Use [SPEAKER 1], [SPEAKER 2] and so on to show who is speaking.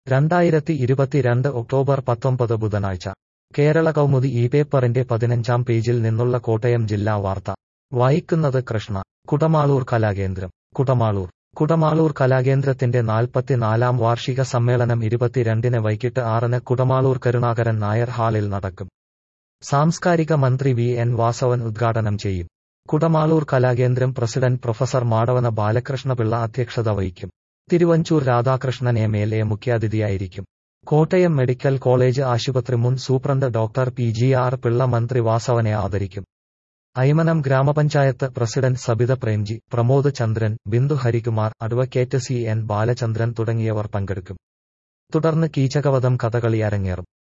[SPEAKER 1] രണ്ടായിരത്തി ഇരുപത്തിരണ്ട് ഒക്ടോബർ പത്തൊമ്പത് ബുധനാഴ്ച കേരള കൗമുദി ഈ പേപ്പറിന്റെ പതിനഞ്ചാം പേജിൽ നിന്നുള്ള കോട്ടയം ജില്ലാ വാർത്ത വായിക്കുന്നത് കൃഷ്ണ കുടമാളൂർ കലാകേന്ദ്രം കുടമാളൂർ കുടമാളൂർ കലാകേന്ദ്രത്തിന്റെ നാൽപ്പത്തിനാലാം വാർഷിക സമ്മേളനം ഇരുപത്തിരണ്ടിന് വൈകിട്ട് ആറിന് കുടമാളൂർ കരുണാകരൻ നായർ ഹാളിൽ നടക്കും സാംസ്കാരിക മന്ത്രി വി എൻ വാസവൻ ഉദ്ഘാടനം ചെയ്യും കുടമാളൂർ കലാകേന്ദ്രം പ്രസിഡന്റ് പ്രൊഫസർ മാടവന ബാലകൃഷ്ണപിള്ള അധ്യക്ഷത വഹിക്കും Thiruvanchoor Radhakrishnan M L A മുഖ്യാതിഥിയായിരിക്കും കോട്ടയം മെഡിക്കൽ കോളേജ് ആശുപത്രി മുൻ superintendent doctor P G R Pillai മന്ത്രി വാസവനെ ആദരിക്കും ഐമനം ഗ്രാമപഞ്ചായത്ത് president Sabitha Premji Pramod Chandran Bindu Harikumar advocate C N Balachandran തുടങ്ങിയവർ പങ്കെടുക്കും തുടർന്ന് കീചകവധം കഥകളി അരങ്ങേറും